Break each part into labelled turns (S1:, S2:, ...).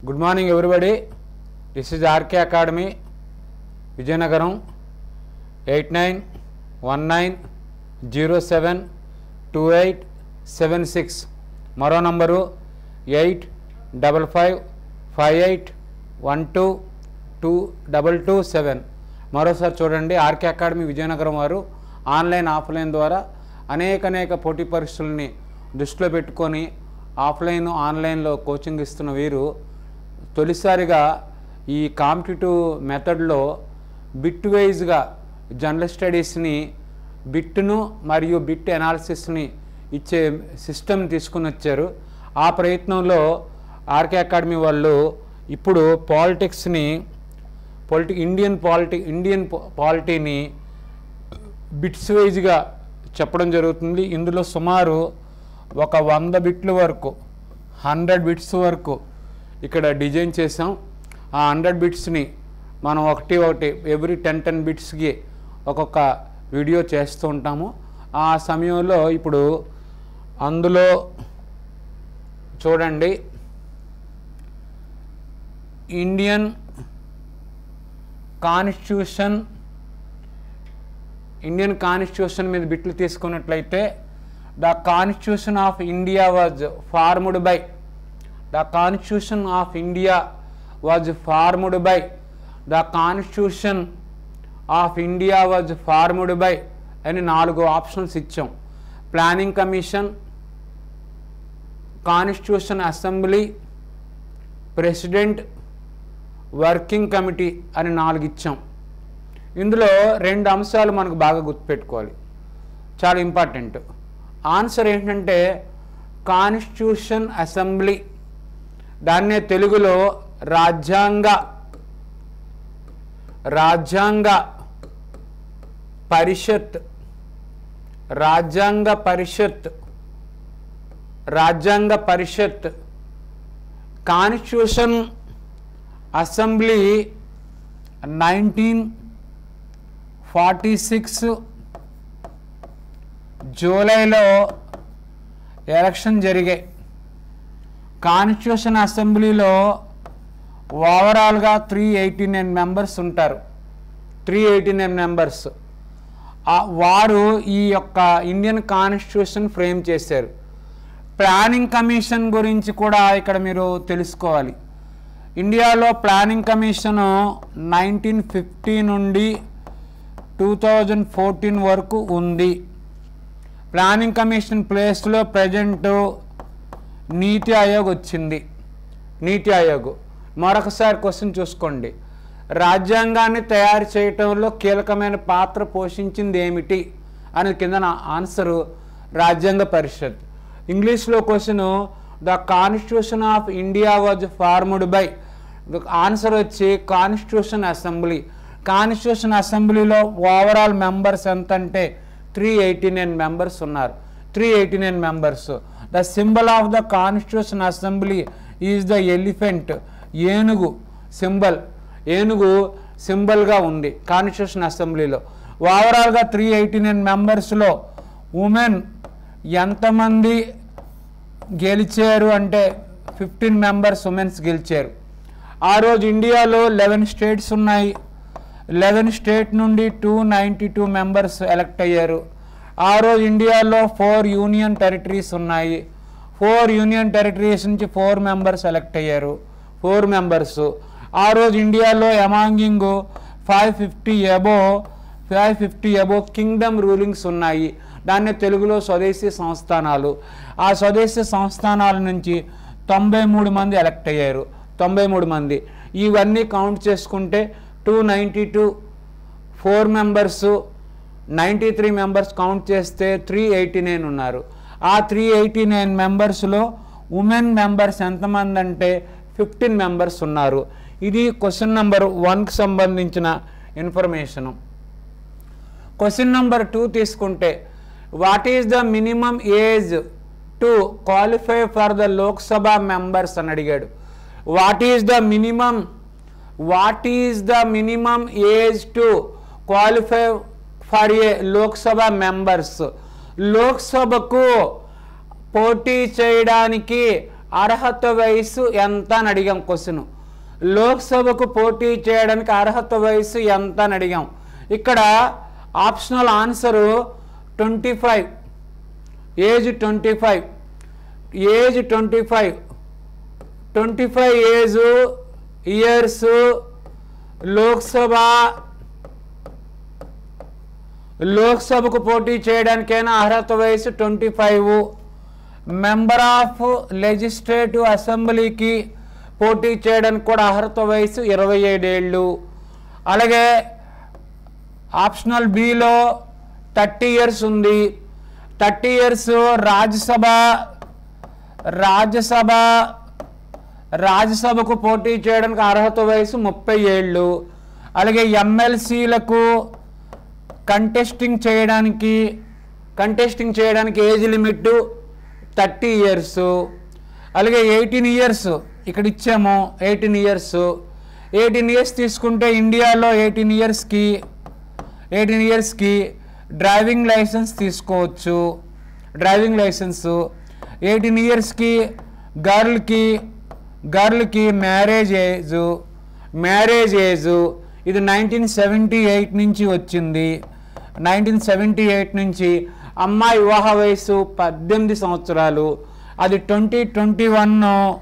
S1: good morning everybody this is RK Academy Vizianagaram eight nine one nine zero seven two eight seven six మరో number eight double five five eight one two two double two seven మరోసారి చూడండి RK Academy Vizianagaram వారు online offline ద్వారా అనేక అనేక పోటీ పరీక్షల్ని దృష్టిలో పెట్టుకొని ఆఫ్లైన్ ఆన్లైన్లో కోచింగ్ ఇస్తున్న వీరు తొలిసారిగా ఈ కాంపిటేటివ్ మెథడ్లో బిట్ వైజ్గా జనరల్ స్టడీస్ని బిట్ను మరియు బిట్ అనాలిసిస్ని ఇచ్చే సిస్టమ్ తీసుకుని వచ్చారు ఆ ప్రయత్నంలో ఆర్కే అకాడమీ వాళ్ళు ఇప్పుడు పాలిటిక్స్ని పొలిటి ఇండియన్ పాలిటి ఇండియన్ పాలిటీని బిట్స్ వైజ్గా చెప్పడం జరుగుతుంది ఇందులో సుమారు ఒక వంద బిట్ల వరకు హండ్రెడ్ బిట్స్ వరకు ఇక్కడ డిజైన్ చేసాం ఆ హండ్రెడ్ బిట్స్ని మనం ఒకటి ఒకటి ఎవ్రీ టెన్ టెన్ బిట్స్కి ఒక్కొక్క వీడియో చేస్తూ ఉంటాము ఆ సమయంలో ఇప్పుడు అందులో చూడండి ఇండియన్ కాన్స్టిట్యూషన్ ఇండియన్ కాన్స్టిట్యూషన్ మీద బిట్లు తీసుకున్నట్లయితే the constitution of India was formed by the constitution of India was formed by the constitution of India was formed by అని నాలుగు ఆప్షన్స్ ఇచ్చాం planning commission constitution assembly president working committee అని నాలుగు ఇచ్చాం ఇందులో రెండు అంశాలు మనకు బాగా గుర్తుపెట్టుకోవాలి చాలా ఇంపార్టెంట్ ఆన్సర్ ఏంటంటే కాన్స్టిట్యూషన్ అసెంబ్లీ దాన్నే తెలుగులో రాజ్యాంగ రాజ్యాంగ పరిషత్ రాజ్యాంగ పరిషత్ రాజ్యాంగ పరిషత్ constitution assembly nineteen forty six జూలైలో ఎలక్షన్ జరిగాయి కాన్స్టిట్యూషన్ అసెంబ్లీలో ఓవరాల్గా త్రీ ఎయిటీ నైన్ మెంబర్స్ ఉంటారు త్రీ ఎయిటీ నైన్ మెంబర్స్ వారు ఈ యొక్క ఇండియన్ కాన్స్టిట్యూషన్ ఫ్రేమ్ చేశారు ప్లానింగ్ కమిషన్ గురించి కూడా ఇక్కడ మీరు తెలుసుకోవాలి ఇండియాలో ప్లానింగ్ కమిషను నైన్టీన్ ఫిఫ్టీ నుండి టూ థౌజండ్ ఫోర్టీన్ వరకు ఉంది ప్లానింగ్ కమిషన్ ప్లేస్లో ప్రజెంట్ నీతి ఆయోగ్ వచ్చింది నీతి ఆయోగ్ మరొకసారి క్వశ్చన్ చూసుకోండి రాజ్యాంగాన్ని తయారు చేయటంలో కీలకమైన పాత్ర పోషించింది ఏమిటి అని కింద నా ఆన్సరు రాజ్యాంగ పరిషత్ ఇంగ్లీష్లో question the constitution of India was formed by answer వచ్చి కాన్స్టిట్యూషన్ అసెంబ్లీ కాన్స్టిట్యూషన్ అసెంబ్లీలో ఓవరాల్ మెంబర్స్ ఎంత అంటే త్రీ ఎయిటీ నైన్ మెంబర్స్ ఉన్నారు three eighty nine members the symbol of the constitution assembly is the elephant ఏనుగు symbol ఏనుగు సింబల్గా ఉంది constitution అసెంబ్లీలో ఓవరాల్గా త్రీ ఎయిటీ నైన్ మెంబర్స్లో ఉమెన్ ఎంతమంది గెలిచారు అంటే ఫిఫ్టీన్ మెంబర్స్ ఉమెన్స్ గెలిచారు ఆ రోజు ఇండియాలో లెవెన్ స్టేట్స్ ఉన్నాయి లెవెన్ స్టేట్ నుండి two ninety two members elect అయ్యారు ఆ రోజు ఇండియాలో ఫోర్ యూనియన్ టెరిటరీస్ ఉన్నాయి ఫోర్ యూనియన్ టెరిటరీస్ నుంచి ఫోర్ మెంబర్స్ ఎలక్ట్ అయ్యారు ఫోర్ మెంబర్స్ ఆ రోజు ఇండియాలో అమాంగింగ్ five fifty about five fifty about kingdom rulings ఉన్నాయి దాన్ని తెలుగులో స్వదేశీ సంస్థానాలు ఆ స్వదేశీ సంస్థానాల నుంచి తొంభై మూడు మంది ఎలక్ట్ అయ్యారు తొంభై మూడు మంది ఇవన్నీ కౌంట్ చేసుకుంటే two ninety two four members ninety three members count చేస్తే త్రీ ఎయిటీ నైన్ ఉన్నారు ఆ త్రీ ఎయిటీ నైన్ మెంబర్స్లో ఉమెన్ మెంబర్స్ ఎంతమంది అంటే ఫిఫ్టీన్ మెంబర్స్ ఉన్నారు ఇది క్వశ్చన్ నెంబర్ వన్కి సంబంధించిన ఇన్ఫర్మేషను క్వశ్చన్ నెంబర్ టూ తీసుకుంటే what is the minimum age to qualify for the Lok Sabha members అని అడిగాడు what is the minimum what is the minimum age to qualify for a Lok Sabha members లోక్సభకు పోటీ చేయడానికి అర్హత వయసు ఎంత అని అడిగాం క్వశ్చన్ లోక్సభకు పోటీ చేయడానికి అర్హత వయసు ఎంత అని అడిగాం ఇక్కడ optional answer twenty five age twenty five age twenty five twenty five age years Lok Sabha లోక్సభకు పోటీ చేయడానికైనా అర్హత వయసు twenty five member of legislative అసెంబ్లీకి పోటీ చేయడానికి కూడా అర్హత వయసు ఇరవై ఏడేళ్ళు అలాగే ఆప్షనల్ బిలో థర్టీ ఇయర్స్ ఉంది థర్టీ ఇయర్స్ రాజ్యసభ రాజ్యసభ రాజ్యసభకు పోటీ చేయడానికి అర్హత వయసు ముప్పై ఏళ్ళు అలాగే ఎమ్మెల్సీలకు కంటెస్టింగ్ చేయడానికి కంటెస్టింగ్ చేయడానికి ఏజ్ లిమిట్ థర్టీ ఇయర్స్ అలాగే ఎయిటీన్ ఇయర్స్ ఇక్కడ ఇచ్చాము ఎయిటీన్ ఇయర్స్ ఎయిటీన్ ఇయర్స్ తీసుకుంటే ఇండియాలో ఎయిటీన్ ఇయర్స్కి ఎయిటీన్ ఇయర్స్కి డ్రైవింగ్ లైసెన్స్ తీసుకోవచ్చు డ్రైవింగ్ లైసెన్స్ ఎయిటీన్ ఇయర్స్కి గర్ల్కి గర్ల్కి మ్యారేజ్ ఏజ్ మ్యారేజ్ ఏజ్ ఇది నైన్టీన్ సెవెంటీ ఎయిట్ నుంచి వచ్చింది నైన్టీన్ సెవెంటీ ఎయిట్ నుంచి అమ్మాయి వివాహ వయసు పద్దెనిమిది సంవత్సరాలు అది ట్వంటీ ట్వంటీ వన్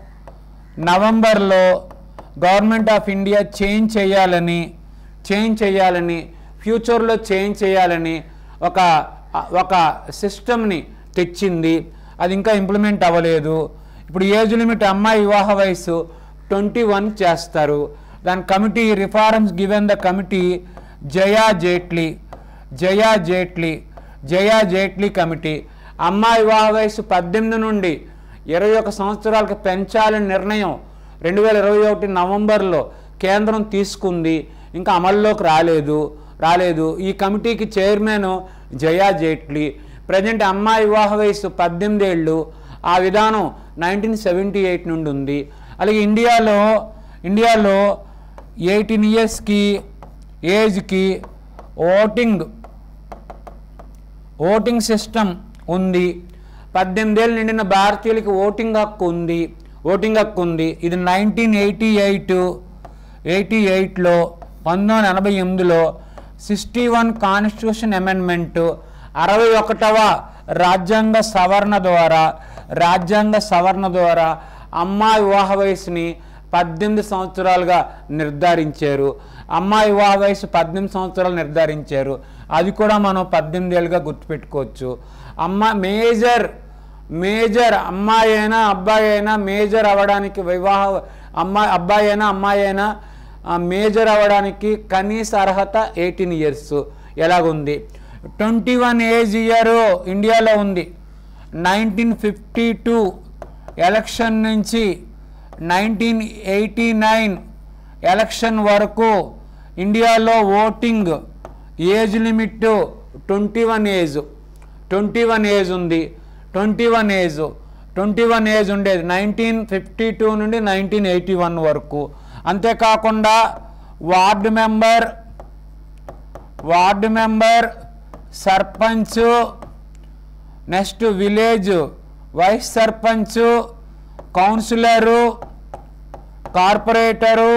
S1: నవంబర్లో గవర్నమెంట్ ఆఫ్ ఇండియా చేంజ్ చేయాలని చేంజ్ చేయాలని ఫ్యూచర్లో చేంజ్ చేయాలని ఒక ఒక సిస్టమ్ని తెచ్చింది అది ఇంకా ఇంప్లిమెంట్ అవ్వలేదు ఇప్పుడు ఏజ్ లిమిట్ అమ్మాయి వివాహ వయసు ట్వంటీ వన్ చేస్తారు దాని committee reforms given the committee Jaya Jaitly Jaya Jaitly Jaya Jaitly committee అమ్మాయి వివాహ వయసు పద్దెనిమిది నుండి ఇరవై ఒక సంవత్సరాలకు పెంచాలని నిర్ణయం రెండు వేల ఇరవై ఒకటి నవంబర్లో కేంద్రం తీసుకుంది ఇంకా అమల్లోకి రాలేదు రాలేదు ఈ కమిటీకి చైర్మన్ జయా జైట్లీ ప్రజెంట్ అమ్మాయి వివాహ వయసు పద్దెనిమిది ఏళ్ళు ఆ విధానం నైన్టీన్ సెవెంటీ ఎయిట్ నుండి ఉంది అలాగే ఇండియాలో ఇండియాలో ఎయిటీన్ ఇయర్స్కి ఏజ్కి ఓటింగ్ ఓటింగ్ సిస్టమ్ ఉంది పద్దెనిమిదేళ్ళు నిండిన భారతీయులకి ఓటింగ్ హక్కు ఉంది ఓటింగ్ హక్కు ఉంది ఇది నైన్టీన్ ఎయిటీ ఎయిట్ ఎయిటీ ఎయిట్లో పంతొమ్మిది వందల ఎనభై ఎనిమిదిలో సిక్స్టీ వన్ కాన్స్టిట్యూషన్ అమెండ్మెంట్ అరవై ఒకటవ రాజ్యాంగ సవరణ ద్వారా రాజ్యాంగ సవరణ ద్వారా అమ్మాయి వివాహ వయసుని పద్దెనిమిది సంవత్సరాలుగా నిర్ధారించారు అమ్మాయి వివాహ వయసు పద్దెనిమిది సంవత్సరాలు నిర్ధారించారు అది కూడా మనం పద్దెనిమిది ఏళ్ళుగా గుర్తుపెట్టుకోవచ్చు అమ్మ మేజర్ మేజర్ అమ్మాయి అయినా అబ్బాయి అయినా మేజర్ అవ్వడానికి వివాహ అమ్మాయి అబ్బాయి అయినా అమ్మాయి అయినా ఆ, మేజర్ అవ్వడానికి కనీస అర్హత ఎయిటీన్ ఇయర్స్ ఎలాగుంది ట్వంటీ వన్ ఏజ్ ఇయర్ ఇండియాలో ఉంది నైన్టీన్ ఫిఫ్టీ టూ ఎలక్షన్ నుంచి నైన్టీన్ ఎయిటీ నైన్ ఎలక్షన్ వరకు ఇండియాలో voting age limit twenty one age twenty one age ఉంది twenty one age twenty one age ఉండేది నైన్టీన్ ఫిఫ్టీ టూ నుండి nineteen eighty one వరకు అంతేకాకుండా ward member ward member sarpanch next village vice sarpanch councillor corporator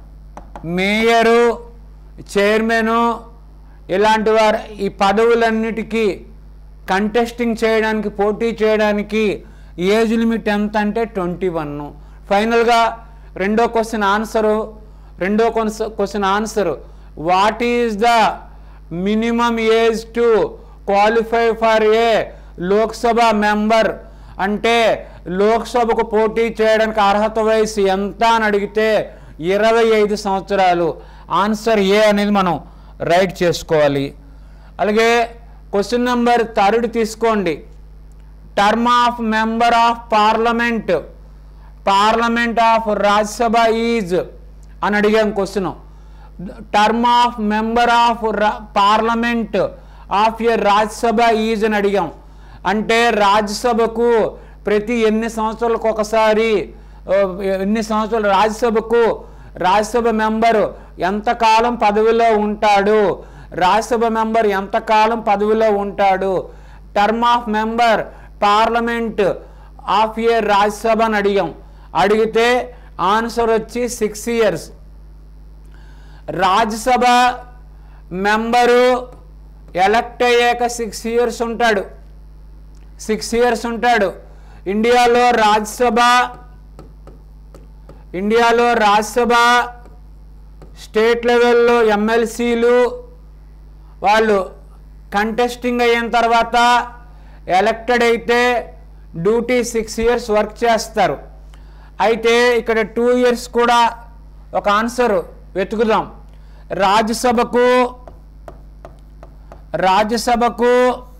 S1: mayor chairman ఇలాంటి వారు ఈ పదవులన్నిటికీ contesting చేయడానికి పోటీ చేయడానికి ఏజ్ లిమిట్ ఎంత అంటే ట్వంటీ వన్ ఫైనల్గా రెండో క్వశ్చన్ ఆన్సరు రెండో question answer what is the minimum age to qualify for a Lok Sabha member అంటే లోక్సభకు పోటీ చేయడానికి అర్హత వయసు ఎంత అని అడిగితే ఇరవై ఐదు సంవత్సరాలు ఆన్సర్ ఏ అనేది మనం రైట్ చేసుకోవాలి అలాగే క్వశ్చన్ నెంబర్ థర్డ్ తీసుకోండి term of member of parliament parliament of Rajya Sabha is అని అడిగాం question term of member of parliament of a Rajya Sabha is అని అడిగాం అంటే రాజ్యసభకు ప్రతి ఎన్ని సంవత్సరాలకు ఒకసారి ఆ, ఎన్ని సంవత్సరాలు రాజ్యసభకు రాజ్యసభ మెంబరు ఎంతకాలం పదవిలో ఉంటాడు రాజ్యసభ మెంబర్ ఎంతకాలం పదవిలో ఉంటాడు term of member parliament of year Rajya Sabha అని అడిగాం అడిగితే ఆన్సర్ వచ్చి six years Rajya Sabha member elect అయ్యాక సిక్స్ ఇయర్స్ ఉంటాడు సిక్స్ ఇయర్స్ ఉంటాడు ఇండియాలో రాజ్యసభ ఇండియాలో రాజ్యసభ స్టేట్ లెవెల్లో ఎమ్మెల్సీలు వాళ్ళు కంటెస్టింగ్ అయిన తర్వాత ఎలక్టెడ్ అయితే డ్యూటీ సిక్స్ ఇయర్స్ వర్క్ చేస్తారు అయితే ఇక్కడ టూ ఇయర్స్ కూడా ఒక ఆన్సర్ వెతుకుదాం రాజ్యసభకు రాజ్యసభకు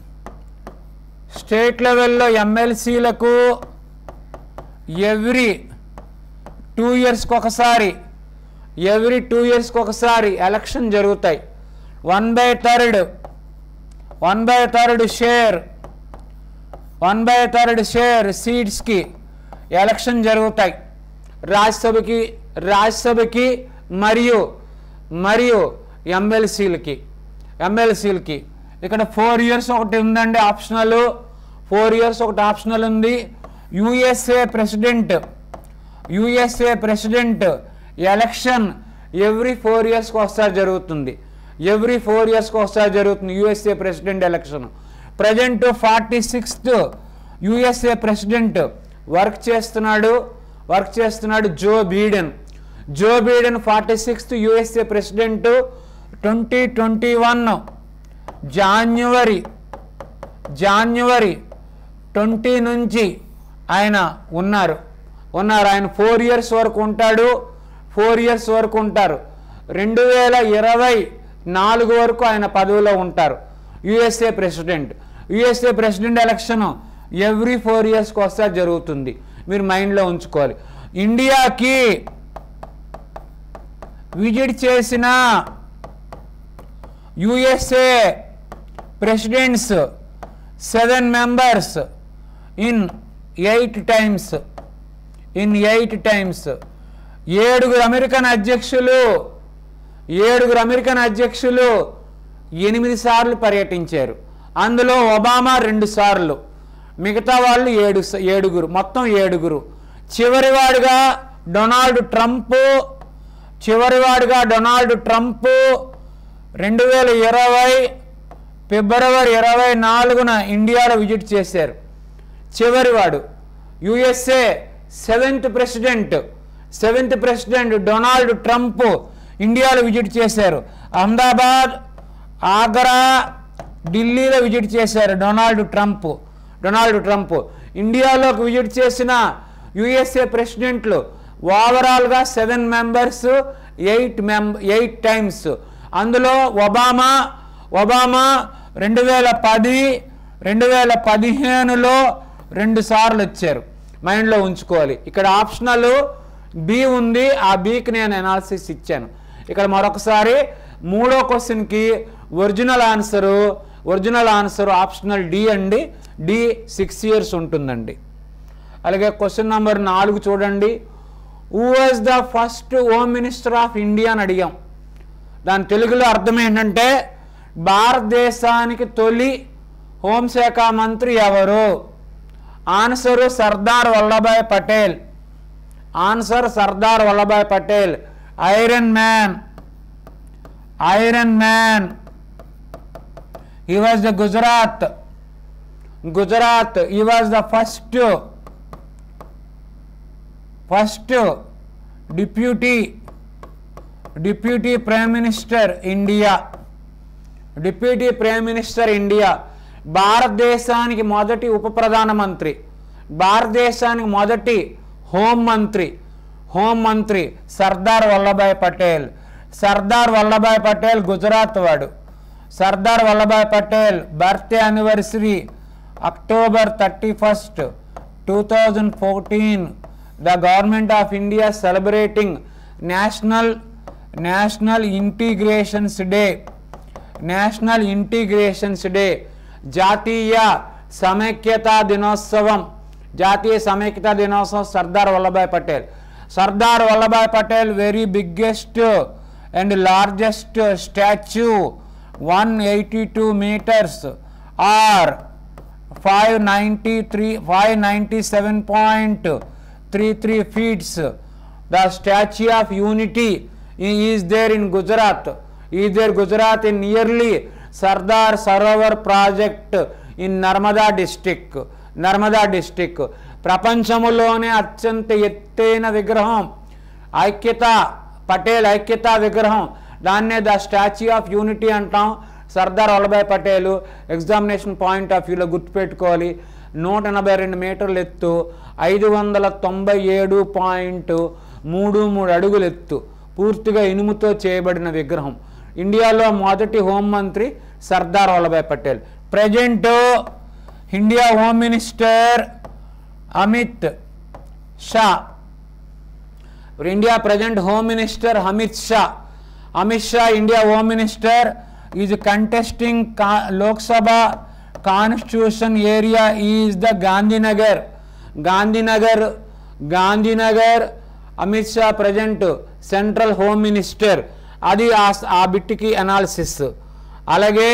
S1: స్టేట్ లెవెల్లో ఎమ్మెల్సీలకు ఎవ్రీ టూ ఇయర్స్కి ఒకసారి ఎవ్రీ టూ ఇయర్స్కి ఒకసారి ఎలక్షన్ జరుగుతాయి one by third one by third share one by third share సీట్స్కి ఎలక్షన్ జరుగుతాయి రాజ్యసభకి రాజ్యసభకి మరియు మరియు ఎమ్మెల్సీలకి ఎమ్మెల్సీలకి ఇక్కడ ఫోర్ ఇయర్స్ ఒకటి ఉందండి ఆప్షనల్ ఫోర్ ఇయర్స్ ఒకటి ఆప్షనల్ ఉంది USA president USA president election every four ఇయర్స్కి ఒకసారి జరుగుతుంది ఎవ్రీ ఫోర్ ఇయర్స్కి ఒకసారి జరుగుతుంది USA president election present forty sixth USA president work చేస్తున్నాడు వర్క్ చేస్తున్నాడు Joe Biden Joe Biden forty sixth USA president twenty twenty one January January twenty నుంచి ఆయన ఉన్నారు ఉన్నారు ఆయన ఫోర్ ఇయర్స్ వరకు ఉంటాడు ఫోర్ ఇయర్స్ వరకు ఉంటారు రెండు వేల ఇరవై నాలుగు వరకు ఆయన పదవిలో ఉంటారు USA president USA president election every four ఇయర్స్కి ఒకసారి జరుగుతుంది మీరు మైండ్లో ఉంచుకోవాలి ఇండియాకి విజిట్ చేసిన USA presidents seven members in eight times in eight times ఏడుగురు అమెరికన్ అధ్యక్షులు ఏడుగురు అమెరికన్ అధ్యక్షులు ఎనిమిది సార్లు పర్యటించారు అందులో ఒబామా రెండు సార్లు మిగతా వాళ్ళు ఏడు స- ఏడుగురు మొత్తం ఏడుగురు చివరివాడుగా డొనాల్డ్ ట్రంప్ చివరివాడుగా డొనాల్డ్ ట్రంప్ రెండు వేల ఇరవై ఫిబ్రవరి ఇరవై నాలుగున ఇండియాలో విజిట్ చేశారు చివరివాడు USA seventh president seventh president Donald Trump ఇండియాలో విజిట్ చేశారు అహ్మదాబాద్ ఆగ్రా ఢిల్లీలో విజిట్ చేశారు డొనాల్డ్ ట్రంప్ డొనాల్డ్ ట్రంప్ ఇండియాలోకి విజిట్ చేసిన యుఎస్ఏ ప్రెసిడెంట్లు ఓవరాల్గా సెవెన్ మెంబర్స్ ఎయిట్ మెంబ ఎయిట్ టైమ్స్ అందులో ఒబామా ఒబామా రెండు వేల పది రెండు వేల పదిహేనులో రెండు సార్లు వచ్చారు మైండ్లో ఉంచుకోవాలి ఇక్కడ ఆప్షనల్ బి ఉంది ఆ బికి నేను ఎనాలిసిస్ ఇచ్చాను ఇక్కడ మరొకసారి మూడో క్వశ్చన్కి original answer original answer optional D అండి డి సిక్స్ ఇయర్స్ ఉంటుందండి అలాగే క్వశ్చన్ నెంబర్ నాలుగు చూడండి who was the first home minister of India అని అడిగాం దాని తెలుగులో అర్థం ఏంటంటే భారతదేశానికి తొలి హోంశాఖ మంత్రి ఎవరు answer Sardar Vallabhbhai Patel answer Sardar Vallabhbhai Patel iron man iron man he was the gujarat gujarat he was the first first deputy deputy prime minister india deputy prime minister India భారతదేశానికి మొదటి ఉప ప్రధానమంత్రి భారతదేశానికి మొదటి హోం మంత్రి హోం మంత్రి సర్దార్ వల్లభాయ్ పటేల్ సర్దార్ వల్లభాయ్ పటేల్ గుజరాత్ వాడు Sardar Vallabhbhai Patel birthday anniversary October thirty first two thousand fourteen the government of India celebrating national national integrations day national integrations day జాతీయ సమైక్యతా దినోత్సవం జాతీయ సమైక్యతా దినోత్సవం Sardar Vallabhbhai Patel Sardar Vallabhbhai Patel very biggest and largest statue one eighty two metres or five ninety three five ninety seven point three three feets the statue of unity is there in Gujarat is there Gujarat in nearly Sardar Sarovar project in Narmada district Narmada district ప్రపంచములోనే అత్యంత ఎత్తైన విగ్రహం ఐక్యత పటేల్ ఐక్యతా విగ్రహం దాన్నే the statue of unity అంటాం Sardar Vallabhbhai Patel examination point of వ్యూలో గుర్తుపెట్టుకోవాలి నూట ఎనభై రెండు మీటర్ల ఎత్తు ఐదు వందల తొంభై ఏడు పాయింట్ మూడు మూడు అడుగులు ఎత్తు పూర్తిగా ఇనుముతో చేయబడిన విగ్రహం ఇండియాలో మొదటి హోంమంత్రి Sardar Vallabhbhai Patel present India home minister Amit Shah ఇప్పుడు India present home minister Amit Shah Amit Shah India home minister is contesting కా Lok Sabha constitution area is the Gandhinagar Gandhinagar Gandhinagar Amit Shah present central home minister అది ఆ- ఆ బిట్కి అనాలిసిస్ అలాగే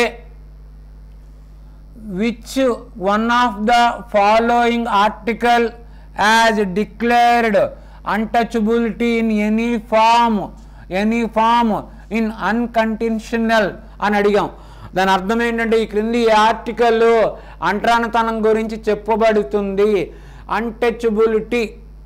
S1: which one of the following article as declared untouchability in any form any form in unconditional అని అడిగాం దాని అర్థం ఏంటంటే ఈ క్రింది ఈ ఆర్టికల్ అంటరానితనం గురించి చెప్పబడుతుంది untouchability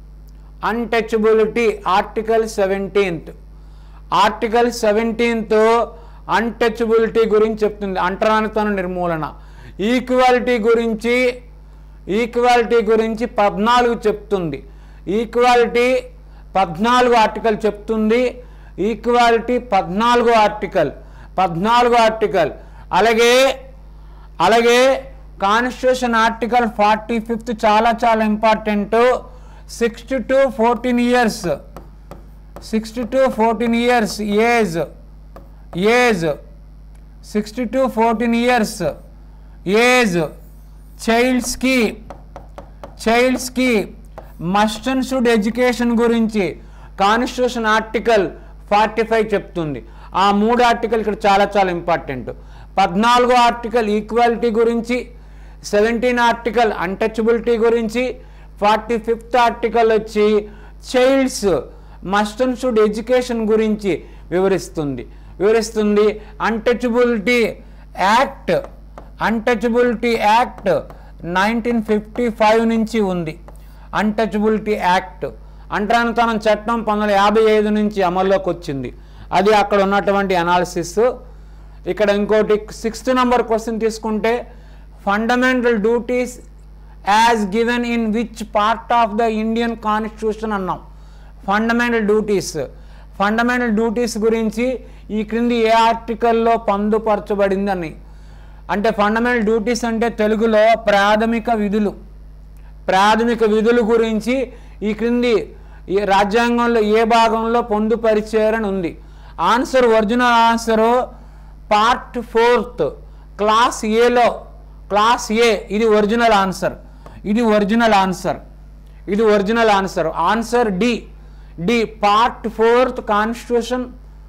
S1: untouchability article seventeenth article seventeenth untouchability గురించి చెప్తుంది అంటరానితనం నిర్మూలన ఈక్వాలిటీ గురించి ఈక్వాలిటీ గురించి పద్నాలుగు చెప్తుంది ఈక్వాలిటీ పద్నాలుగు ఆర్టికల్ చెప్తుంది ఈక్వాలిటీ పద్నాలుగు ఆర్టికల్ పద్నాలుగు ఆర్టికల్ అలాగే అలాగే కాన్స్టిట్యూషన్ ఆర్టికల్ ఫార్టీ ఫిఫ్త్ చాలా చాలా important sixty to fourteen years sixty to fourteen years age age sixty to fourteen years age చైల్డ్స్కి చైల్డ్స్కి మస్ట్ అండ్ షుడ్ ఎడ్యుకేషన్ గురించి కాన్స్టిట్యూషన్ ఆర్టికల్ ఫార్టీ ఫైవ్ చెప్తుంది ఆ మూడు ఆర్టికల్ ఇక్కడ చాలా చాలా ఇంపార్టెంట్ పద్నాలుగో ఆర్టికల్ ఈక్వాలిటీ గురించి సెవెంటీన్ ఆర్టికల్ అన్టచబిలిటీ గురించి ఫార్టీ ఫిఫ్త్ ఆర్టికల్ వచ్చి childs must and should education గురించి వివరిస్తుంది వివరిస్తుంది untouchability act untouchability act nineteen fifty five నుంచి ఉంది అన్టచబిలిటీ యాక్ట్ అంటరానితనం చట్టం పంతొమ్మిది వందల యాభై ఐదు నుంచి అమల్లోకి వచ్చింది అది అక్కడ ఉన్నటువంటి అనాలిసిస్ ఇక్కడ ఇంకోటి సిక్స్త్ నెంబర్ క్వశ్చన్ తీసుకుంటే fundamental duties as given in which part of the Indian constitution అన్నాం ఫండమెంటల్ డ్యూటీస్ ఫండమెంటల్ డ్యూటీస్ గురించి ఈ క్రింది ఏ ఆర్టికల్లో పొందుపరచబడింది అని అంటే ఫండమెంటల్ డ్యూటీస్ అంటే తెలుగులో ప్రాథమిక విధులు ప్రాథమిక విధుల గురించి ఈ క్రింది ఈ రాజ్యాంగంలో ఏ భాగంలో పొందుపరిచారని ఉంది answer original answer part fourth class ఏలో క్లాస్ ఏ ఇది ఒరిజినల్ ఆన్సర్ ఇది ఒరిజినల్ ఆన్సర్ ఇది original answer answer D D part fourth constitution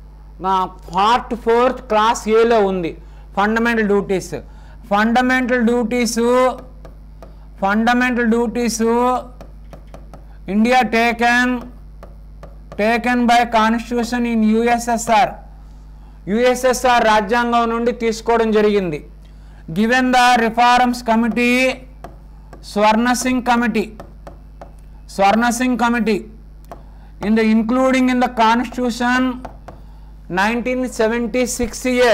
S1: part fourth class ఏలో ఉంది fundamental duties fundamental duties fundamental duties India taken taken by constitution in USSR USSR రాజ్యాంగం నుండి తీసుకోవడం జరిగింది given the reforms committee Swaran Singh committee Swaran Singh committee in the including in the constitution 1976 year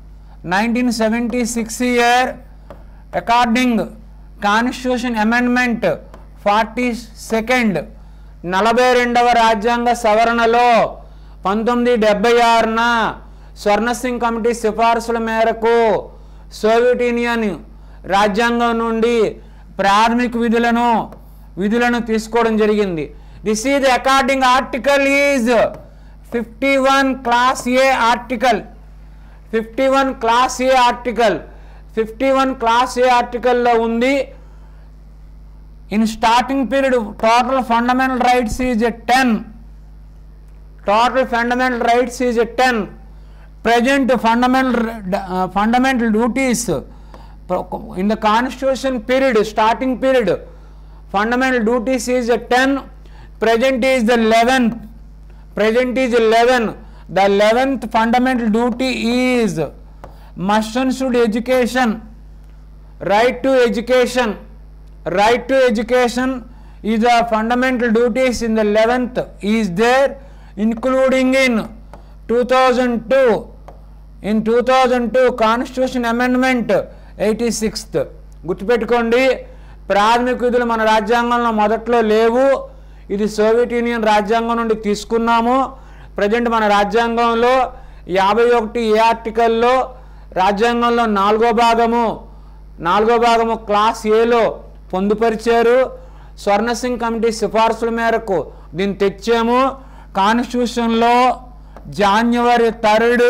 S1: 1976 year according constitution amendment 42nd నలభై రెండవ రాజ్యాంగ సవరణలో పంతొమ్మిది డెబ్బై ఆరున స్వర్ణసింగ్ కమిటీ సిఫార్సుల మేరకు సోవియట్ యూనియన్ రాజ్యాంగం నుండి ప్రాథమిక విధులను విధులను తీసుకోవడం జరిగింది this is according article is fifty one class A article fifty one class A article fifty one class A ఆర్టికల్లో ఉంది in starting period total fundamental rights is a ten total fundamental rights is a ten present fundamental fundamental duties in the constitution period starting period fundamental duties is a 10 present is the 11th present is 11 the 11th fundamental duty is must and should education right to education right to education is a fundamental duties in the 11th is there including in 2002 in 2002 constitution amendment eighty sixth గుర్తుపెట్టుకోండి ప్రాథమిక విధులు మన రాజ్యాంగంలో మొదట్లో లేవు ఇది Soviet union రాజ్యాంగం నుండి తీసుకున్నాము ప్రజెంట్ మన రాజ్యాంగంలో యాభై ఒకటి ఏ ఆర్టికల్లో రాజ్యాంగంలో నాలుగో భాగము నాలుగో భాగము క్లాస్ ఏలో పొందుపరిచారు స్వర్ణసింగ్ కమిటీ సిఫార్సుల మేరకు దీన్ని తెచ్చాము కాన్స్టిట్యూషన్లో January third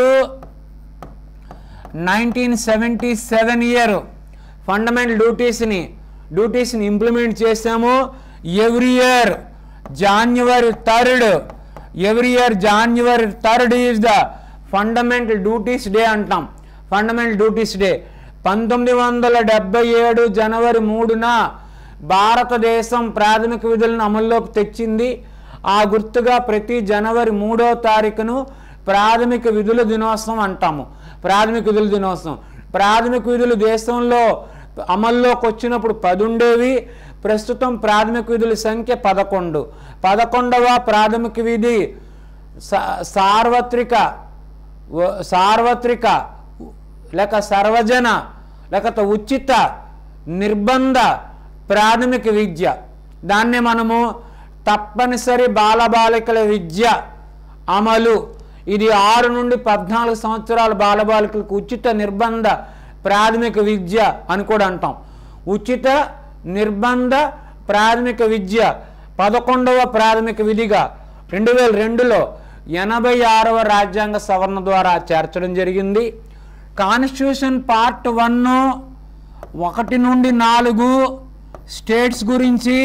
S1: nineteen seventy seven year fundamental డ్యూటీస్ని డ్యూటీస్ని ఇంప్లిమెంట్ చేసాము every year January third every year January third is the fundamental duties day అంటాం ఫండమెంటల్ డ్యూటీస్ డే పంతొమ్మిది వందల డెబ్బై ఏడు జనవరి మూడున భారతదేశం ప్రాథమిక విధులను అమల్లోకి తెచ్చింది ఆ గుర్తుగా ప్రతి జనవరి మూడో తారీఖును ప్రాథమిక విధుల దినోత్సవం అంటాము ప్రాథమిక విధుల దినోత్సవం ప్రాథమిక విధులు దేశంలో అమల్లోకి వచ్చినప్పుడు పది ఉండేవి ప్రస్తుతం ప్రాథమిక విధుల సంఖ్య పదకొండు పదకొండవ ప్రాథమిక విధి సా- సార్వత్రిక వ- సార్వత్రిక లేక సర్వజన లేకపోతే ఉచిత నిర్బంధ ప్రాథమిక విద్య దాన్ని మనము తప్పనిసరి బాలబాలికల విద్య అమలు ఇది ఆరు నుండి పద్నాలుగు సంవత్సరాల బాలబాలికలకు ఉచిత నిర్బంధ ప్రాథమిక విద్య అని కూడా అంటాం ఉచిత నిర్బంధ ప్రాథమిక విద్య పదకొండవ ప్రాథమిక విధిగా రెండు వేల రెండులో ఎనభై ఆరవ రాజ్యాంగ సవరణ ద్వారా చేర్చడం జరిగింది కాన్స్టిట్యూషన్ పార్ట్ వన్ ఒకటి నుండి నాలుగు స్టేట్స్ గురించి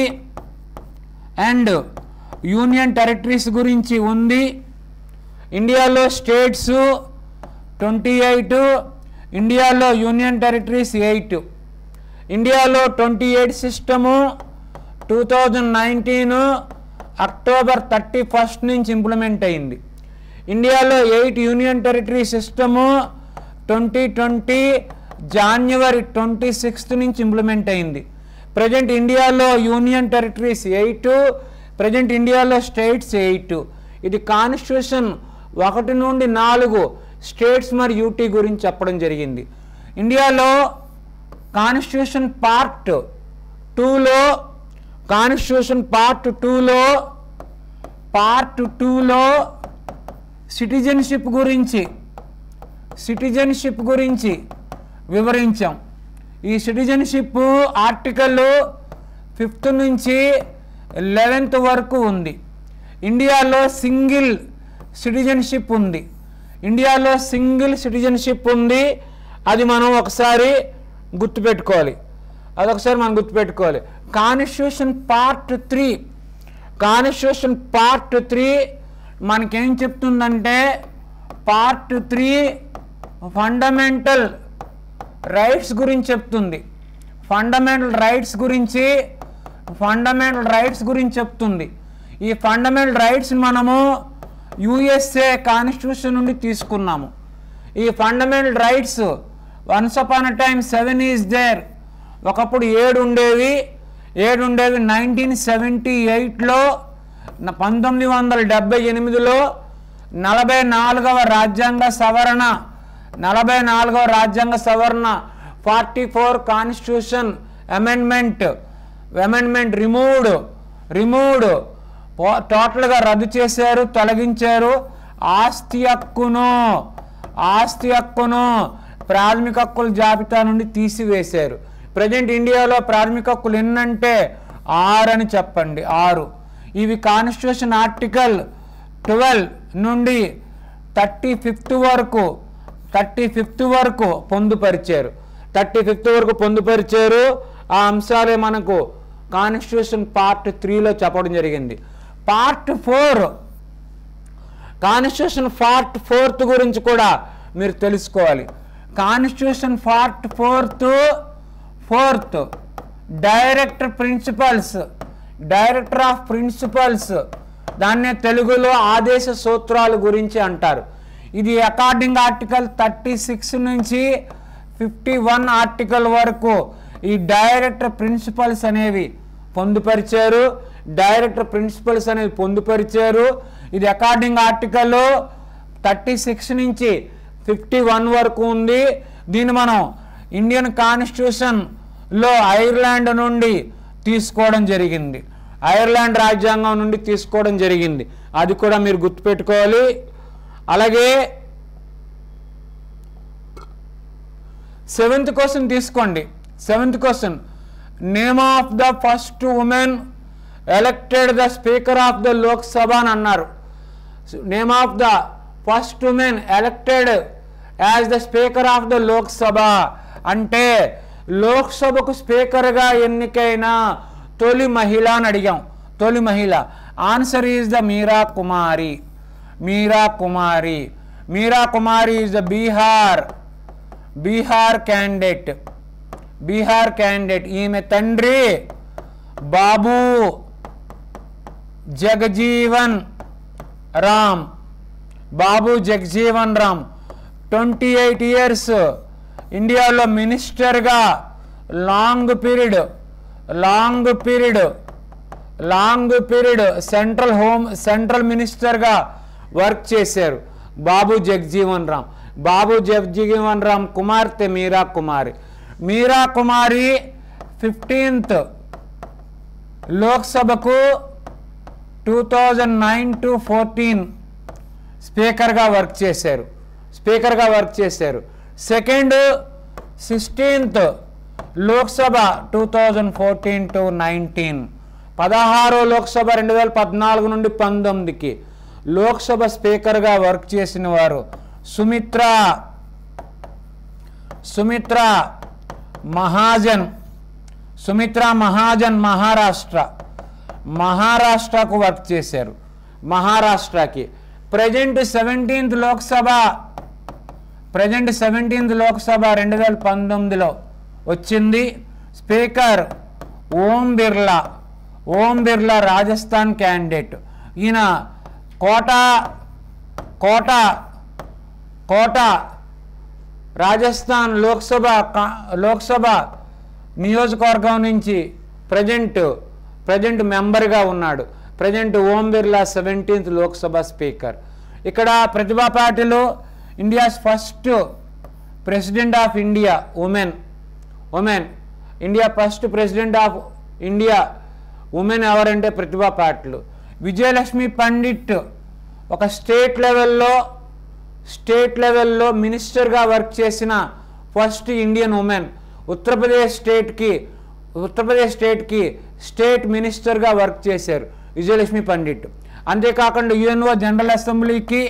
S1: అండ్ యూనియన్ టెరిటరీస్ గురించి ఉంది ఇండియాలో స్టేట్స్ ట్వంటీ ఎయిట్ ఇండియాలో యూనియన్ టెరిటరీస్ ఎయిట్ ఇండియాలో twenty eight system two thousand nineteen October thirty first నుంచి ఇంప్లిమెంట్ అయింది ఇండియాలో eight union territory system twenty twenty January twenty sixth నుంచి ఇంప్లిమెంట్ అయింది ప్రజెంట్ ఇండియాలో యూనియన్ టెరిటరీస్ ఎయిట్ ప్రజెంట్ ఇండియాలో states eight ఇది కాన్స్టిట్యూషన్ ఒకటి నుండి నాలుగు స్టేట్స్ మరి యూటీ గురించి చెప్పడం జరిగింది ఇండియాలో కాన్స్టిట్యూషన్ పార్ట్ టూలో కాన్స్టిట్యూషన్ పార్ట్ టూలో పార్ట్ టూలో సిటిజన్షిప్ గురించి సిటిజన్షిప్ గురించి వివరించాం ఈ సిటిజన్షిప్ ఆర్టికల్ ఫిఫ్త్ నుంచి లెవెన్త్ వరకు ఉంది ఇండియాలో సింగిల్ సిటిజన్షిప్ ఉంది ఇండియాలో సింగిల్ సిటిజన్షిప్ ఉంది అది మనం ఒకసారి గుర్తుపెట్టుకోవాలి అదొకసారి మనం గుర్తుపెట్టుకోవాలి constitution part three constitution part three మనకేం చెప్తుందంటే పార్ట్ త్రీ ఫండమెంటల్ రైట్స్ గురించి చెప్తుంది ఫండమెంటల్ రైట్స్ గురించి ఫండమెంటల్ రైట్స్ గురించి చెప్తుంది ఈ ఫండమెంటల్ రైట్స్ మనము యుఎస్ఏ కాన్స్టిట్యూషన్ నుండి తీసుకున్నాము ఈ fundamental rights once upon a time seven is there ఒకప్పుడు ఏడు ఉండేవి ఏడు ఉండేవి నైన్టీన్ సెవెంటీ ఎయిట్లో పంతొమ్మిది వందల డెబ్బై ఎనిమిదిలో నలభై నాలుగవ రాజ్యాంగ సవరణ నలభై నాలుగవ రాజ్యాంగ సవరణ forty four constitution amendment amendment removed removed టోటల్గా రద్దు చేశారు తొలగించారు ఆస్తి హక్కును ఆస్తి హక్కును ప్రాథమిక హక్కుల జాబితా నుండి తీసివేశారు ప్రజెంట్ ఇండియాలో ప్రాథమిక హక్కులు ఎన్నంటే ఆరు అని చెప్పండి ఆరు ఇవి కాన్స్టిట్యూషన్ ఆర్టికల్ ట్వెల్వ్ నుండి థర్టీ ఫిఫ్త్ వరకు థర్టీ ఫిఫ్త్ వరకు పొందుపరిచారు థర్టీ ఫిఫ్త్ వరకు పొందుపరిచారు ఆ అంశాలే మనకు కాన్స్టిట్యూషన్ పార్ట్ త్రీలో చెప్పడం జరిగింది part four constitution part fourth గురించి కూడా మీరు తెలుసుకోవాలి constitution part fourth fourth director principles director of principles దాన్నే తెలుగులో ఆదేశ సూత్రాల గురించి అంటారు ఇది అకార్డింగ్ ఆర్టికల్ థర్టీ సిక్స్ నుంచి ఫిఫ్టీ వన్ ఆర్టికల్ వరకు ఈ డైరెక్టర్ ప్రిన్సిపల్స్ అనేవి పొందుపరిచారు డైరెక్టర్ ప్రిన్సిపల్స్ అనేవి పొందుపరిచారు ఇది అకార్డింగ్ ఆర్టికల్ థర్టీ సిక్స్ నుంచి ఫిఫ్టీ వన్ వరకు ఉంది దీన్ని మనం ఇండియన్ కాన్స్టిట్యూషన్లో ఐర్లాండ్ నుండి తీసుకోవడం జరిగింది ఐర్లాండ్ రాజ్యాంగం నుండి తీసుకోవడం జరిగింది అది కూడా మీరు గుర్తుపెట్టుకోవాలి అలాగే సెవెంత్ క్వశ్చన్ తీసుకోండి seventh question name of the first women elected the speaker of the Lok Sabha అని అన్నారు name of the first women elected as the speaker of the Lok Sabha అంటే లోక్సభకు స్పీకర్గా ఎన్నికైన తొలి మహిళ అని అడిగాం తొలి మహిళ answer is the Meera Kumari Meera Kumari Meera Kumari is the Bihar Bihar candidate Bihar candidate ఈమె తండ్రి Babu Jagjivan Ram Babu Jagjivan Ram twenty eight years ఇండియాలో మినిస్టర్గా long period long period long period central home central మినిస్టర్గా వర్క్ చేశారు బాబు జగజీవన్ రామ్ బాబు జగజీవన్ రామ్ కుమార్తె మీరా కుమారి మీరా కుమారి ఫిఫ్టీన్త్ లోక్సభకు two thousand nine to fourteen స్పీకర్గా వర్క్ చేశారు స్పీకర్గా వర్క్ చేశారు second sixteenth Lok Sabha two thousand fourteen to nineteen పదహారో లోక్సభ రెండు వేల పద్నాలుగు నుండి పంతొమ్మిదికి లోక్సభ స్పీకర్గా వర్క్ చేసిన వారు సుమిత్ర సుమిత్ర మహాజన్ సుమిత్ర మహాజన్ మహారాష్ట్ర మహారాష్ట్రకు వర్క్ చేశారు మహారాష్ట్రకి present seventeenth Lok Sabha present seventeenth Lok Sabha రెండు వేల పంతొమ్మిదిలో వచ్చింది స్పీకర్ ఓం బిర్లా ఓం బిర్లా రాజస్థాన్ క్యాండిడేట్ ఈయన కోట కోట కోట రాజస్థాన్ లోక్సభ కా- లోక్సభ నియోజకవర్గం నుంచి ప్రజెంట్ ప్రజెంట్ మెంబర్గా ఉన్నాడు present Om Birla seventeenth Lok Sabha speaker ఇక్కడ Pratibha Patil India's first president of India women women India first president of India women ఎవరంటే ప్రతిభా పాటిల్ విజయలక్ష్మి పండిట్ ఒక స్టేట్ లెవెల్లో స్టేట్ లెవెల్లో మినిస్టర్గా వర్క్ చేసిన ఫస్ట్ ఇండియన్ ఉమెన్ ఉత్తరప్రదేశ్ స్టేట్కి ఉత్తరప్రదేశ్ స్టేట్కి స్టేట్ మినిస్టర్గా వర్క్ చేశారు విజయలక్ష్మి పండిట్ అంతేకాకుండా యుఎన్ఓ జనరల్ అసెంబ్లీకి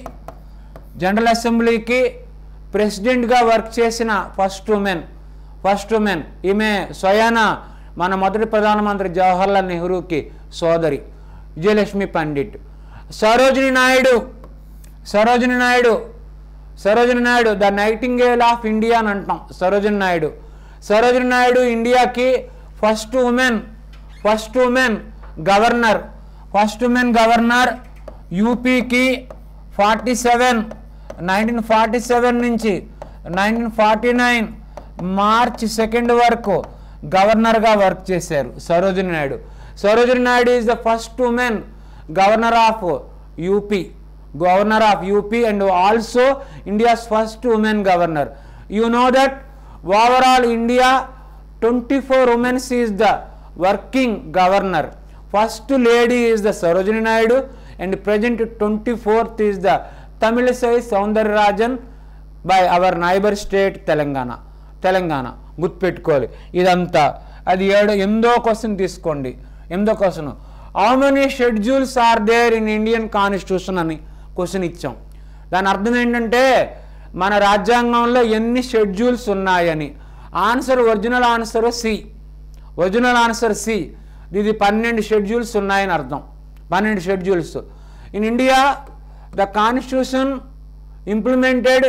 S1: జనరల్ అసెంబ్లీకి ప్రెసిడెంట్గా వర్క్ చేసిన ఫస్ట్ ఉమెన్ ఫస్ట్ ఉమెన్ ఈమె స్వయాన మన మొదటి ప్రధానమంత్రి జవహర్లాల్ నెహ్రూకి సోదరి Vijayalakshmi Pandit Sarojini Naidu Sarojini Naidu Sarojini Naidu the nightingale of India అని అంటాం సరోజిని నాయుడు సరోజిని నాయుడు ఇండియాకి first women first women governor first women governor యూపీకి forty seven nineteen forty seven నుంచి nineteen forty nine March second వరకు గవర్నర్గా వర్క్ చేశారు Sarojini Naidu Sarojini Naidu is the first women governor of UP governor of UP and also India's first women governor you know that overall India twenty four women's is the working governor first lady is the Sarojini Naidu and present twenty fourth is the Tamilisai Soundararajan by our neighbour state Telangana Telangana గుర్తుపెట్టుకోవాలి ఇదంతా అది ఏడో ఎనిమిదో question తీసుకోండి ఎనిమిదో question how many schedules are there in Indian constitution అని question ఇచ్చాం దాని అర్థం ఏంటంటే మన రాజ్యాంగంలో ఎన్ని షెడ్యూల్స్ ఉన్నాయని answer original answer C original answer C ఇది పన్నెండు షెడ్యూల్స్ ఉన్నాయని అర్థం పన్నెండు schedules in India the constitution implemented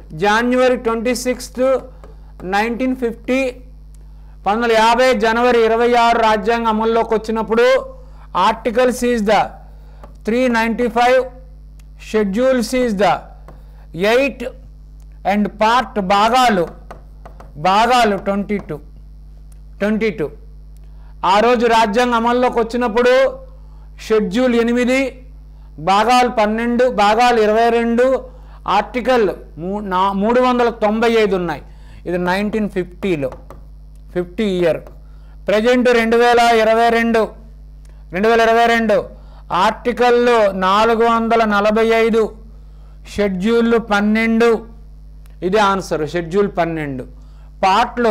S1: January twenty sixth nineteen fifty పంతొమ్మిది వందల యాభై జనవరి ఇరవై ఆరు రాజ్యాంగం అమల్లోకి వచ్చినప్పుడు articles is the three ninety five schedules is the eight and part భాగాలు భాగాలు ట్వంటీ టూ ట్వంటీ టూ ఆ రోజు రాజ్యాంగం అమల్లోకి వచ్చినప్పుడు షెడ్యూల్ ఎనిమిది భాగాలు పన్నెండు భాగాలు ఇరవై రెండు ఆర్టికల్ మూ నా మూడు వందల తొంభై ఐదు ఉన్నాయి ఇది నైన్టీన్ ఫిఫ్టీలో ఫిఫ్టీ ఇయర్ ప్రజెంట్ రెండు వేల ఇరవై రెండు రెండు వేల ఇరవై రెండు ఆర్టికల్లు నాలుగు వందల నలభై ఐదు షెడ్యూళ్ళు పన్నెండు ఇది ఆన్సర్ షెడ్యూల్ పన్నెండు పార్ట్లు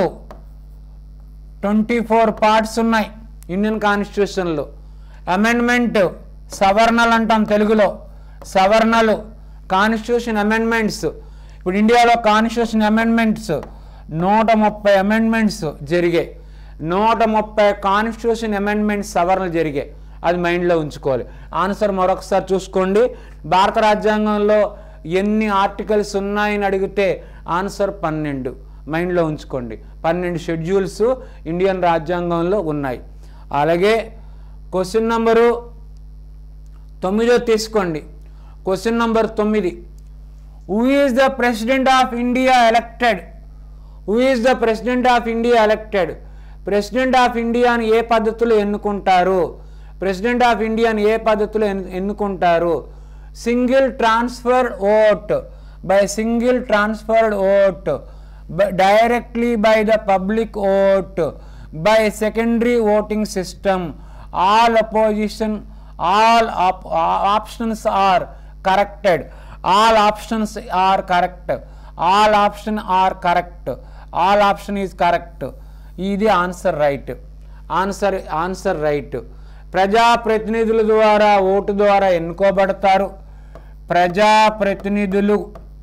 S1: ట్వంటీ ఫోర్ పార్ట్స్ ఉన్నాయి ఇండియన్ కాన్స్టిట్యూషన్లో అమెండ్మెంట్ సవర్ణలు అంటాం తెలుగులో సవర్ణలు కాన్స్టిట్యూషన్ అమెండ్మెంట్స్ ఇప్పుడు ఇండియాలో కాన్స్టిట్యూషన్ అమెండ్మెంట్స్ నూట ముప్పై అమెండ్మెంట్స్ జరిగాయి నూట ముప్పై కాన్స్టిట్యూషన్ అమెండ్మెంట్స్ సవరణలు జరిగాయి అది మైండ్లో ఉంచుకోవాలి ఆన్సర్ మరొకసారి చూసుకోండి భారత రాజ్యాంగంలో ఎన్ని ఆర్టికల్స్ ఉన్నాయని అడిగితే ఆన్సర్ పన్నెండు మైండ్లో ఉంచుకోండి పన్నెండు షెడ్యూల్స్ ఇండియన్ రాజ్యాంగంలో ఉన్నాయి అలాగే క్వశ్చన్ నంబరు తొమ్మిదో తీసుకోండి క్వశ్చన్ నంబర్ తొమ్మిది who is the president of India elected who is the president of India elected president of ఇండియాని ఏ పద్ధతిలో ఎన్నుకుంటారు ప్రెసిడెంట్ ఆఫ్ ఇండియాని ఏ పద్ధతిలో ఎన్ను- ఎన్నుకుంటారు single transfer vote by single transferred vote directly by the public vote by secondary voting system all opposition all options are corrected all options are correct all option are correct all option is correct ఇది answer right answer answer right ప్రజాప్రతినిధుల ద్వారా vote ద్వారా ఎన్నుకోబడతారు ప్రజాప్రతినిధులు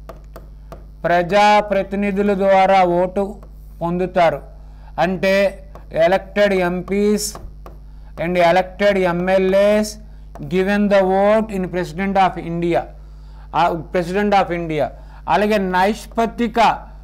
S1: ప్రజాప్రతినిధుల ద్వారా vote పొందుతారు అంటే elected MPs and elected MLAs given the vote in president of India president of India అలాగే నైష్పత్తిక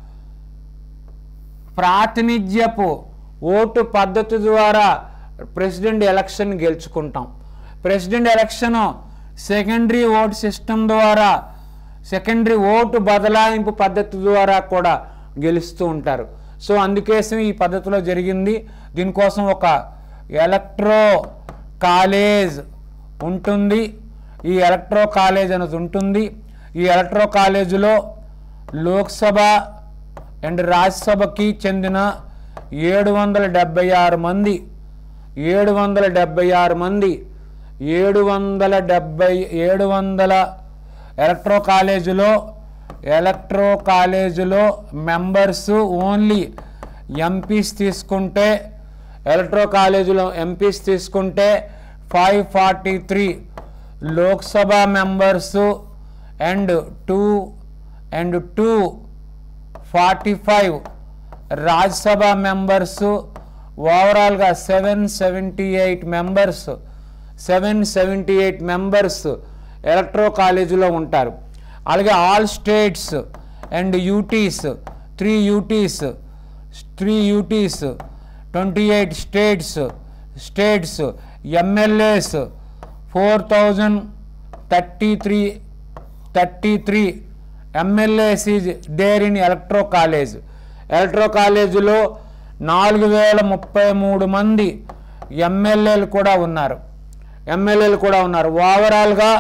S1: ప్రాతినిధ్యపు ఓటు పద్ధతి ద్వారా ప్రెసిడెంట్ ఎలక్షన్ గెలుచుకుంటాం president election secondary vote system ద్వారా సెకండరీ ఓటు బదలాయింపు పద్ధతి ద్వారా కూడా గెలుస్తూ ఉంటారు సో అందుకోసం ఈ పద్ధతిలో జరిగింది దీనికోసం ఒక ఎలక్ట్రో కాలేజ్ ఉంటుంది ఈ ఎలక్ట్రో కాలేజ్ అనేది ఉంటుంది ఈ ఎలక్ట్రో కాలేజీలో లోక్సభ అండ్ రాజ్యసభకి చెందిన ఏడు వందల డెబ్బై ఆరు మంది ఏడు వందల డెబ్బై ఆరు మంది ఏడు వందల డెబ్బై ఏడు వందల ఎలక్ట్రో కాలేజీలో ఎలక్ట్రో కాలేజీలో మెంబర్స్ ఓన్లీ ఎంపీస్ తీసుకుంటే ఎలక్ట్రో కాలేజీలో ఎంపీస్ తీసుకుంటే five forty three Lok Sabha members and two and two forty five Rajya Sabha members ఓవరాల్గా seven seventy eight members seven seventy eight members electro కాలేజీలో ఉంటారు అలాగే all states and UTs three UTs three UTs twenty eight states states MLAs four thousand thirty three thirty three MLAs is there in electro college electro కాలేజీలో నాలుగు వేల ముప్పై మూడు మంది ఎమ్మెల్యేలు కూడా ఉన్నారు ఎమ్మెల్యేలు కూడా ఉన్నారు ఓవరాల్గా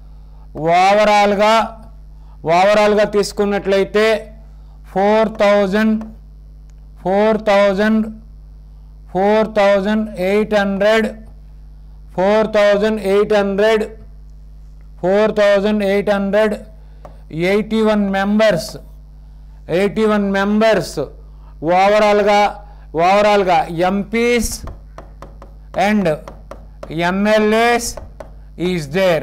S1: ఓవరాల్గా ఓవరాల్గా తీసుకున్నట్లయితే four thousand four thousand four thousand eight hundred four thousand eight hundred four thousand eight hundred eighty one members eighty one members ఓవరాల్గా ఓవరాల్గా MPs and MLAs is there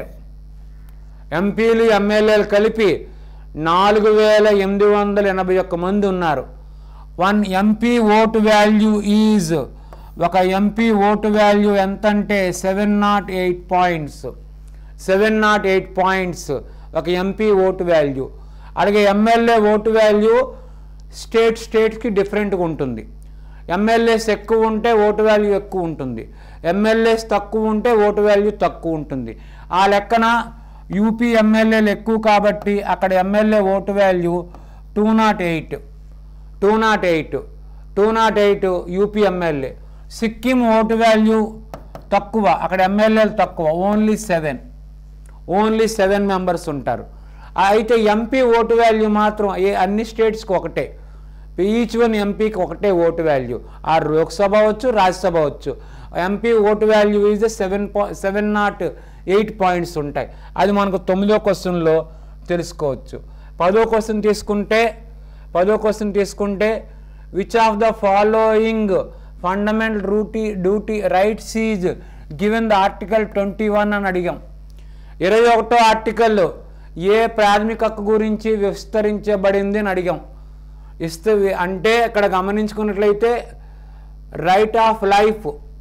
S1: ఎంపీలు ఎమ్మెల్యేలు కలిపి నాలుగు వేల ఎనిమిది వందల ఎనభై ఒక్క మంది ఉన్నారు one MP vote value is ఒక ఎంపీ ఓటు వాల్యూ ఎంత అంటే seven not eight points seven not eight points ఒక ఎంపీ ఓటు వాల్యూ అలాగే ఎమ్మెల్యే ఓటు వాల్యూ స్టేట్ స్టేట్కి డిఫరెంట్గా ఉంటుంది ఎమ్మెల్యేస్ ఎక్కువ ఉంటే ఓటు వాల్యూ ఎక్కువ ఉంటుంది ఎమ్మెల్యేస్ తక్కువ ఉంటే ఓటు వాల్యూ తక్కువ ఉంటుంది ఆ లెక్కన యూపీ ఎమ్మెల్యేలు ఎక్కువ కాబట్టి అక్కడ MLA vote value two not eight two not eight two not eight UP MLA Sikkim vote value తక్కువ అక్కడ ఎమ్మెల్యేలు తక్కువ only seven only seven members ఉంటారు అయితే ఎంపీ ఓటు వాల్యూ మాత్రం ఏ అన్ని స్టేట్స్కి ఒకటే ఈచ్ వన్ ఎంపీకి ఒకటే ఓటు వాల్యూ ఆ లోక్సభ అవచ్చు రాజ్యసభ అవచ్చు MP vote value is seven పా సెవెన్ నాట్ ఎయిట్ పాయింట్స్ ఉంటాయి అది మనకు తొమ్మిదో క్వశ్చన్లో తెలుసుకోవచ్చు పదో క్వశ్చన్ తీసుకుంటే పదో క్వశ్చన్ తీసుకుంటే which of the following fundamental duty duty rights is given the article twenty one అని అడిగాం ఇరవై ఒకటో ఆర్టికల్ ఏ ప్రాథమిక హక్కు గురించి విస్తరించబడింది అని అడిగాం ఇస్తే అంటే ఇక్కడ గమనించుకున్నట్లయితే రైట్ ఆఫ్ లైఫ్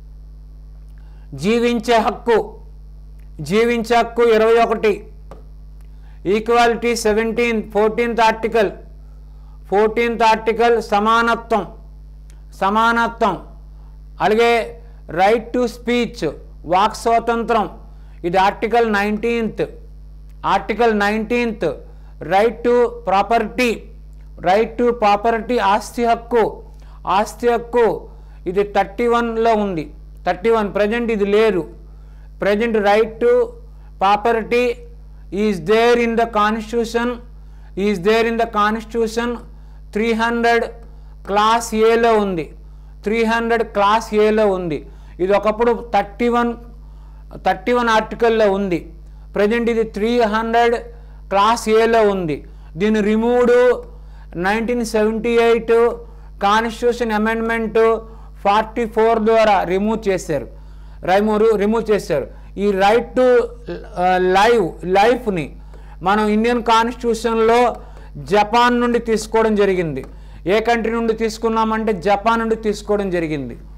S1: జీవించే హక్కు జీవించే హక్కు ఇరవై ఒకటి equality seventeen fourteenth article fourteenth article సమానత్వం సమానత్వం అలాగే రైట్ టు స్పీచ్ వాక్ స్వాతంత్రం ఇది article nineteenth article nineteenth right to property right to property ఆస్తి హక్కు ఆస్తి హక్కు ఇది థర్టీ వన్లో ఉంది థర్టీ వన్ ప్రజెంట్ ఇది లేరు present right to property is there in the constitution is there in the constitution three hundred clause ఏలో ఉంది త్రీ హండ్రెడ్ క్లాస్ ఏలో ఉంది ఇది ఒకప్పుడు థర్టీ వన్ థర్టీ వన్ ఆర్టికల్లో ఉంది ప్రజెంట్ ఇది త్రీ హండ్రెడ్ క్లాస్ ఏలో ఉంది దీన్ని removed nineteen seventy eight constitution amendment forty four ద్వారా రిమూవ్ చేశారు రిమూవ్ రిమూవ్ చేశారు ఈ రైట్ టు లైవ్ లైఫ్ని మనం ఇండియన్ కాన్స్టిట్యూషన్లో జపాన్ నుండి తీసుకోవడం జరిగింది ఏ కంట్రీ నుండి తీసుకున్నామంటే జపాన్ నుండి తీసుకోవడం జరిగింది